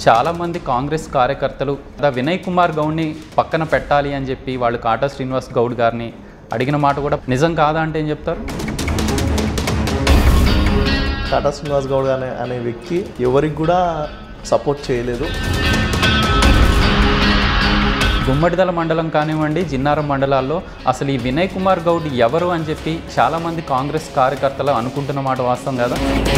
చాలామంది కాంగ్రెస్ కార్యకర్తలు ద వినయ్ కుమార్ గౌడ్ని పక్కన పెట్టాలి అని చెప్పి వాళ్ళు కాటా శ్రీనివాస్ గౌడ్ గారిని అడిగిన మాట కూడా నిజం కాదా అంటే ఏం చెప్తారు టాటా శ్రీనివాస్ గౌడ్ అనే అనే వ్యక్తి ఎవరికి కూడా సపోర్ట్ చేయలేదు గుమ్మడిదల మండలం కానివ్వండి జిన్నారం మండలాల్లో అసలు ఈ వినయ్ కుమార్ గౌడ్ ఎవరు అని చెప్పి చాలామంది కాంగ్రెస్ కార్యకర్తలు అనుకుంటున్న మాట వాస్తవం కదా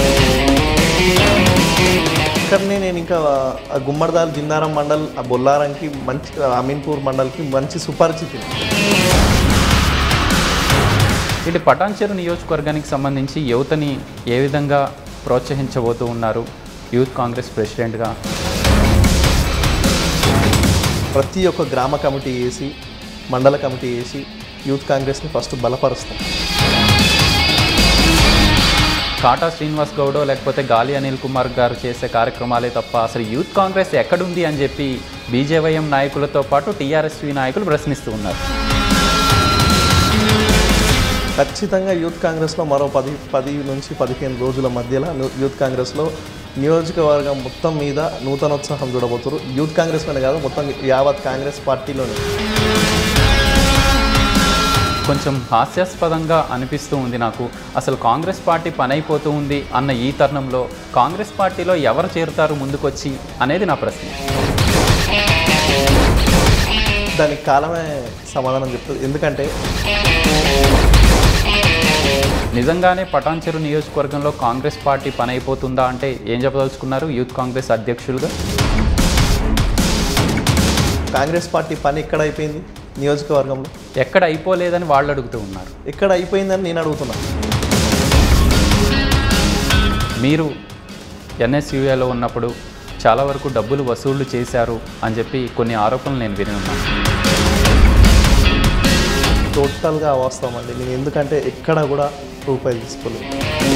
ఇక్కడనే నేను ఇంకా ఆ గుమ్మడిదాల్ జిన్నారం మండల్ ఆ బొల్లారంకి మంచి అమీన్పూర్ మండల్కి మంచి సుపరిచితి ఇటు పటాన్చెరు నియోజకవర్గానికి సంబంధించి యువతని ఏ విధంగా ప్రోత్సహించబోతూ ఉన్నారు యూత్ కాంగ్రెస్ ప్రెసిడెంట్గా ప్రతి ఒక్క గ్రామ కమిటీ వేసి మండల కమిటీ వేసి యూత్ కాంగ్రెస్ని ఫస్ట్ బలపరుస్తాం కాటా శ్రీనివాస్ గౌడో లేకపోతే గాలి అనిల్ కుమార్ గారు చేసే కార్యక్రమాలే తప్ప అసలు యూత్ కాంగ్రెస్ ఎక్కడుంది అని చెప్పి బీజేవైఎం నాయకులతో పాటు టీఆర్ఎస్వి నాయకులు ప్రశ్నిస్తూ ఉన్నారు ఖచ్చితంగా యూత్ కాంగ్రెస్లో మరో పది పది నుంచి పదిహేను రోజుల మధ్యలో ను- యూత్ కాంగ్రెస్లో నియోజకవర్గం మొత్తం మీద నూతనోత్సాహం చూడబోతున్నారు యూత్ కాంగ్రెస్ మీద కాదు మొత్తం యావత్ కాంగ్రెస్ పార్టీలోనే కొంచెం హాస్యాస్పదంగా అనిపిస్తూ ఉంది నాకు అసలు కాంగ్రెస్ పార్టీ పని అయిపోతూ ఉంది అన్న ఈ తరుణంలో కాంగ్రెస్ పార్టీలో ఎవరు చేరుతారు ముందుకొచ్చి అనేది నా ప్రశ్న దానికి కాలమే సమాధానం చెప్తుంది ఎందుకంటే నిజంగానే పటాన్చెరు నియోజకవర్గంలో కాంగ్రెస్ పార్టీ పని అయిపోతుందా అంటే ఏం చెప్పదలుచుకున్నారు యూత్ కాంగ్రెస్ అధ్యక్షులుగా కాంగ్రెస్ పార్టీ పని ఎక్కడ అయిపోయింది నియోజకవర్గంలో ఎక్కడ అయిపోలేదని వాళ్ళు అడుగుతూ ఉన్నారు ఎక్కడ అయిపోయిందని నేను అడుగుతున్నా మీరు ఎన్ఎస్యుఏలో ఉన్నప్పుడు చాలా వరకు డబ్బులు వసూళ్లు చేశారు అని చెప్పి కొన్ని ఆరోపణలు నేను విని ఉన్నాను టోటల్గా వాస్తవం అండి నేను ఎందుకంటే ఎక్కడ కూడా రూపాయలు తీసుకోలేదు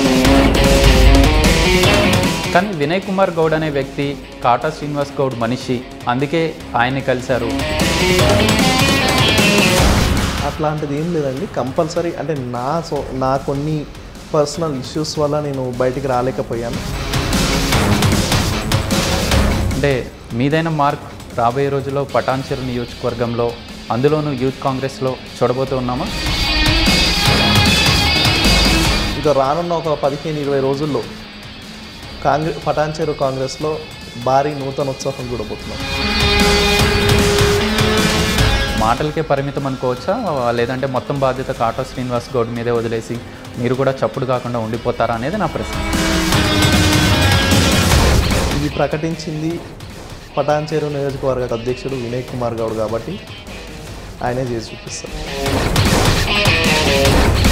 కానీ వినయ్ కుమార్ గౌడ్ అనే వ్యక్తి కాటా శ్రీనివాస్ గౌడ్ మనిషి అందుకే ఆయన్ని కలిశారు అట్లాంటిది ఏం లేదండి కంపల్సరీ అంటే నా సో నా కొన్ని పర్సనల్ ఇష్యూస్ వల్ల నేను బయటికి రాలేకపోయాను అంటే మీదైన మార్క్ రాబోయే రోజుల్లో పటాన్చెరు నియోజకవర్గంలో అందులోనూ యూత్ కాంగ్రెస్లో చూడబోతూ ఉన్నామా ఇక రానున్న ఒక పదిహేను ఇరవై రోజుల్లో కాంగ్రెస్ పటాన్చేరు కాంగ్రెస్లో భారీ నూతనోత్సాహం చూడబోతున్నాం మాటలకే పరిమితం అనుకోవచ్చా లేదంటే మొత్తం బాధ్యత కాటా శ్రీనివాస్ గౌడ్ మీదే వదిలేసి మీరు కూడా చప్పుడు కాకుండా ఉండిపోతారా అనేది నా ప్రశ్న ఇది ప్రకటించింది పటాన్చేరు నియోజకవర్గ అధ్యక్షుడు వినయ్ కుమార్ గౌడ్ కాబట్టి ఆయనే చేసి చూపిస్తారు